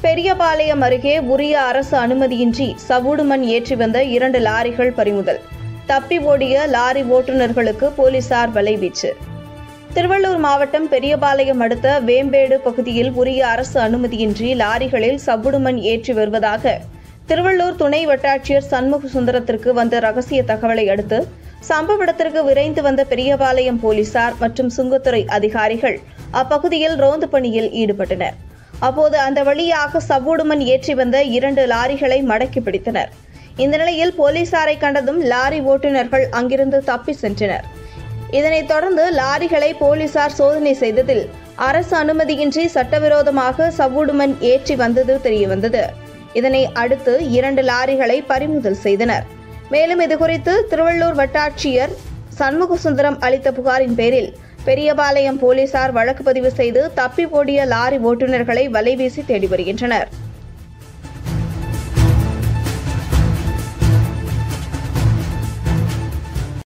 பெரியபாளையம் அருகே உரிய அரசு அனுமதியின்றி சவுடு மண் ஏற்றி வந்த இரண்டு லாரிகள் பறிமுதல் தப்பி ஓடிய லாரி ஓட்டுநர்களுக்கு போலீசார் வலைவீச்சு திருவள்ளூர் மாவட்டம் பெரியபாளையம் அடுத்த வேம்பேடு பகுதியில் உரிய அரசு அனுமதியின்றி லாரிகளில் சவுடு மண் ஏற்றி வருவதாக திருவள்ளூர் துணை வட்டாட்சியர் சண்முக சுந்தரத்திற்கு வந்த ரகசிய தகவலை அடுத்து சம்பவ இடத்திற்கு விரைந்து வந்த பெரியபாளையம் போலீசார் மற்றும் சுங்கத்துறை அதிகாரிகள் அப்பகுதியில் ரோந்து பணியில் ஈடுபட்டனர் அப்போது அந்த வழியாக சவ்வூடுமன் ஏற்றி வந்த இரண்டு லாரிகளை மடக்கி பிடித்தனர் இந்த நிலையில் போலீசாரை கண்டதும் லாரி ஓட்டுநர்கள் அங்கிருந்து தப்பி சென்றனர் இதனைத் தொடர்ந்து லாரிகளை போலீசார் சோதனை செய்ததில் அரசு அனுமதியின்றி சட்டவிரோதமாக சவ்வூடுமன் ஏற்றி வந்தது தெரியவந்தது இதனை அடுத்து இரண்டு லாரிகளை பறிமுதல் செய்தனர் மேலும் இதுகுறித்து திருவள்ளூர் வட்டாட்சியர் சண்முகசுந்தரம் அளித்த புகாரின் பேரில் பெரியபாளையம் போலீசார் வழக்கு பதிவு செய்து தப்பி ஓடிய லாரி ஓட்டுநர்களை வலைவீசி தேடி வருகின்றனர்